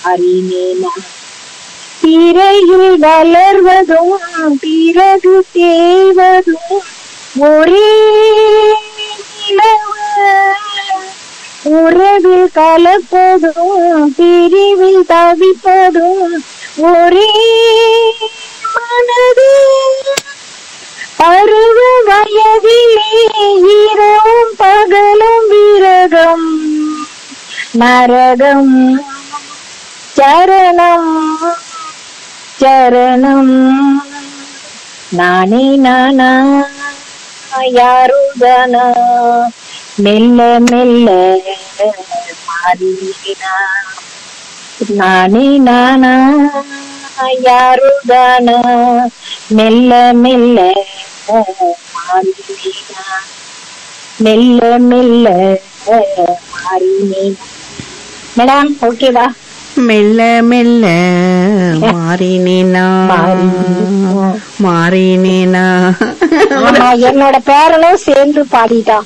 மாறினேனா திரையில் வளர்வதும் பிறகு தேய்வதும் ஒரே நிலவு உறவில் கலப்பதும் பிரிவில் தவிப்பதும் ஒரே மனது பருவ வயதிலே இரவும் பகலும் விரகம் நரகம் சரணம் சரணம் நானே நானா யாருதானா மெல்ல மெல்ல மாறினா நானே நானா யாருதானா மெல்ல மெல்ல மாறினா மெல்ல மெல்ல மாறினேன் மேடம் ஓகேவா மெல்ல மெல்ல மாறினேனா மாறினேனா. மாறினேனா ஆமா என்னோட பேரனும் சேர்ந்து பாடிட்டான்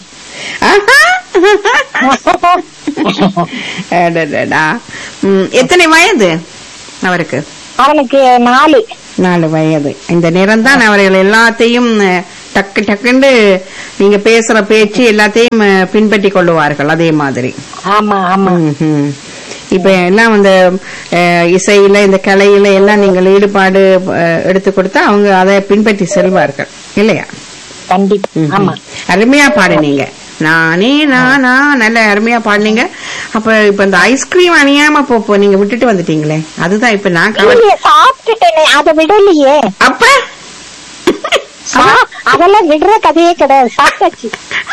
அடடடா. ம், எத்தனை வயது அவருக்கு அவனுக்கு நாலு நாலு வயது இந்த நேரம் தான் அவர்கள் எல்லாத்தையும் அஹ், டக்கு டக்குன்னு நீங்க பேசுற பேச்சு எல்லாத்தையும் அஹ், பின்பற்றி கொள்ளுவார்கள் அதே மாதிரி ஆமா ஆமா ம்ஹும். இப்ப எல்லாம் அந்த அஹ், இசையில இந்த கலையில எல்லாம் நீங்கள் ஈடுபாடு அஹ், எடுத்து கொடுத்தா அவங்க அதை பின்பற்றி செல்வார்கள் இல்லையா கண்டிப்பா ம்ஹும். ஆமா அருமையா பாடுனீங்க நானே நானா நல்ல அருமையா பாடுனீங்க அப்ப இப்ப இந்த ஐஸ்கிரீம் அணியாம போ போ, நீங்க விட்டுட்டு வந்துட்டீங்களே அதுதான் இப்ப நான் கவலை இல்லையே, சாப்பிட்டுட்டேனே அதை விடலையே அப்ப சா- அதெல்லாம் விடுற கதையே கிடையாது சாப்பிட்டாச்சு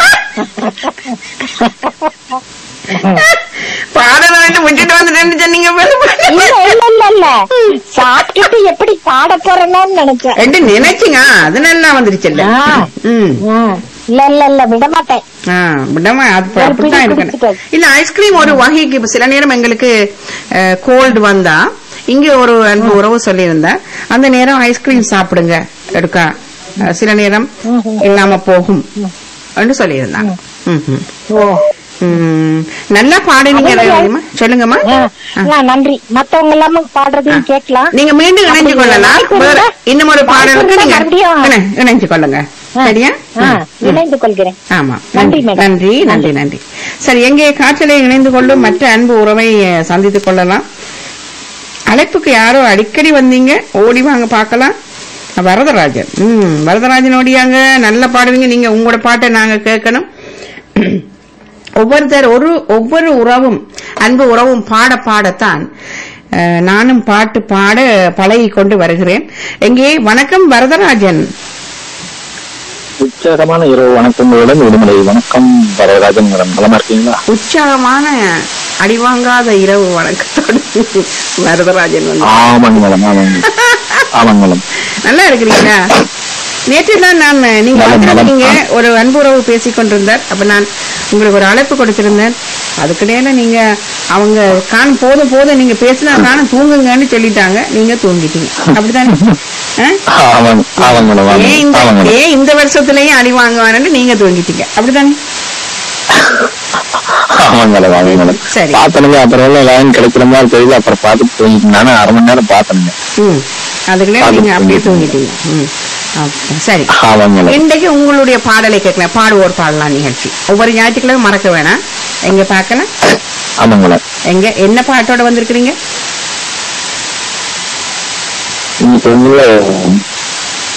பாடலாம் விட்டுட்டு வந்துட்டேன்னு சொன்னீங்க பாரு. இல்ல இல்ல இல்ல இல்ல சாப்பிட்டுட்டு எப்படி பாட போறேன்னு நினைச்சேன் ரெண்டு நினைச்சுங்க அது நல்லா வந்துருச்சுல்ல ஆ. ம் ஆ, இல்ல இல்ல இல்ல விட மாட்டேன் ஆ, விடாம அது ஒரு அப்படித்தான் பிடி இருக்கணும் குடிச்சிட்டாரு. இல்ல ஐஸ்கிரீம் ஒரு வகைக்கு இப்ப சில நேரம் எங்களுக்கு கோல்டு வந்தா இங்க ஒரு அன்பு உறவு சொல்லியிருந்தா அந்த நேரம் ஐஸ்கிரீம் சாப்பிடுங்க எடுக்கா அஹ், சில நேரம் ம்ஹும். இல்லாம போகும் என்று சொல்லியிருந்தாங்க ம்ஹும். ஓ ம். நல்லா பாடுனீங்க அதே மாதிரி- ரேவதிம்மா. சொல்லுங்கம்மா ஆ, ஆ. ஆ, நன்றி மத்தவங்க எல்லாமே பாடுறதையும் கேட்கலாம் நீங்க மீண்டும் இணைஞ்சு அப்படி கொள்ளலாம் வாய்ப்பு வேற இருந்தா- இன்னும் ஒரு வாய்ப்பு பாடலுக்கு இருந்தா நீங்க மறுபடியும் இணை- இணைஞ்சு கொள்ளுங்க ஆ, சரியா ஆ, ம், ம். இணைந்து கொள்கிறேன் ஆமா நன்றி, மேடம். நன்றி நன்றி நன்றி சரி எங்கே காற்றலை இணைந்து கொள்ளும் மற்ற அன்பு உறவை அஹ், சந்தித்துக் கொள்ளலாம் அழைப்புக்கு யாரோ அடிக்கடி வந்தீங்க ஓடி வாங்க பார்க்கலாம் வரதராஜன் ம் வரதராஜன் ஓடியாங்க நல்ல பாடுவீங்க நீங்க உங்களோட பாட்டை நாங்க கேட்கணும் ஒவ்வொருத்தர் ஒரு ஒவ்வொரு உறவும் அன்பு உறவும் பாட பாடத்தான் அஹ், நானும் பாட்டு பாட பழகி கொண்டு வருகிறேன் எங்கே வணக்கம் வரதராஜன் உற்சாகமான இரவு வணக்கங்களுடன் விடுமுறை வணக்கம் வரராஜன் மேடம் நலமா இருக்கீங்களா உற்சாகமான அடிவாங்காத இரவு வணக்கத்தோடு வரதராஜன் வந்து ஆமாங்க மேடம் ஆமாங்க ஆமாங்க மேடம் நல்லா இருக்கிறீங்களா நேற்றுலாம் நான் நீங்க நலம், நலம். நீங்க ஒரு அன்புறவு பேசிக் கொண்டிருந்தார் அப்ப நான் உங்களுக்கு ஒரு அழைப்பு கொடுத்திருந்தேன் அதுக்கிடையில நீங்க அவங்க காணும் போதும் போதும் நீங்க பேசினா காணும் தூங்குங்கன்னு சொல்லிட்டாங்க நீங்க தூங்கிட்டீங்க அப்படித்தானே ஆ? ஆமாங்க ஆமாங்க மேடம் ஏன் இந்த ஆமாங்க மேடம் ஏன் இந்த வருஷத்துலயும் அடி வாங்குவானு நீங்க தூங்கிட்டீங்க அப்படித்தானே ஆமாங்க மேடம் ஆமாங்க மேடம் சரி. பார்த்தனுங்க அப்புறம் லைன் கிடைக்கிற மாதிரி தெரியுது அப்புறம் பார்த்துட்டு தூங்கிட்டு நானும் அரை மணி நேரம் பார்த்தனுங்க ம் அதுக்குள்ளே அது நீங்க அப்படியே தூங்கிட்டீங்க. தூங்கிட்டீங்க ம் அப்ப சரி ஆமாங்க மேடம் இன்றைக்கு உங்களுடைய பாடலை கேட்கலாம் பாடுவோர் பாடலாம் நிகழ்ச்சி ஒவ்வொரு ஞாயிற்றுக்கிழமை மறக்க வேணாம் எங்க பார்க்கலாம் ஆமாங்க மேடம் எங்க என்ன பாட்டோட வந்திருக்கிறீங்க இன்னைக்கு வந்து